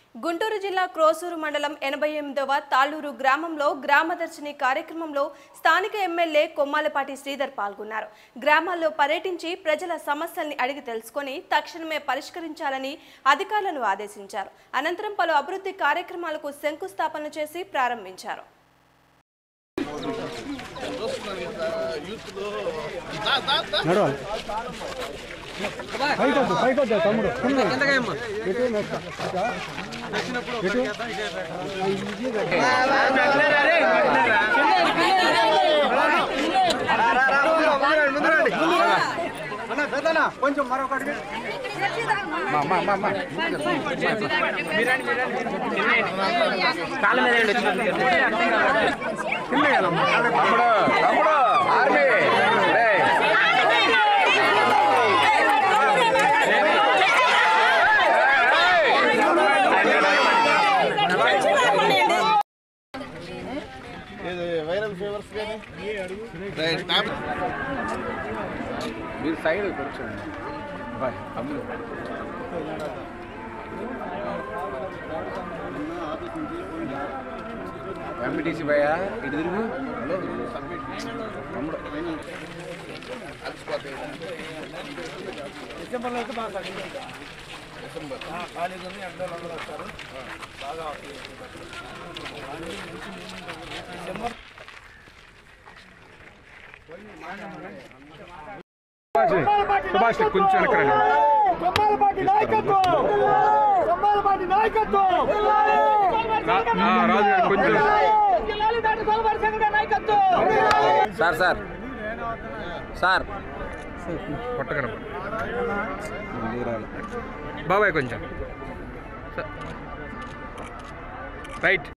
గుంటూరు జిల్లా క్రోసూరు మండలం ఎనభై ఎనిమిదవ తాళ్లూరు గ్రామంలో గ్రామదర్శిని కార్యక్రమంలో స్థానిక ఎమ్మెల్యే కొమ్మాలపాటి శ్రీధర్ పాల్గొన్నారు గ్రామాల్లో పర్యటించి ప్రజల సమస్యల్ని అడిగి తెలుసుకొని తక్షణమే పరిష్కరించాలని అధికారులను ఆదేశించారు అనంతరం పలు అభివృద్ధి కార్యక్రమాలకు శంకుస్థాపన చేసి ప్రారంభించారు నడవాలి పైకొద్దు పైకొద్దు తమ్ముడు ఎటు నెక్స్ట్ ఎటు కొంచెం మరొకటి తమ్ముడు తమ్ముడు ఆర్మీ రేయ్. మీరు సైడ్ కూర్చోండి బాయ్ తమ్ముడు ఎంపీటీసీ భయ ఇటు తిరుగు హలో తమ్ముడు సుభాష్ కొంచెం వెనకరండి కొమ్మాలపాటి నాయకత్వం కొమ్మాలపాటి నాయకత్వం రాజు గారు కొంచెం జిల్లాలు దాటి గోల్వారి సంఘటన నాయకత్వం సార్ సార్ సార్ పట్టకర బాబాయ్ కొంచెం రైట్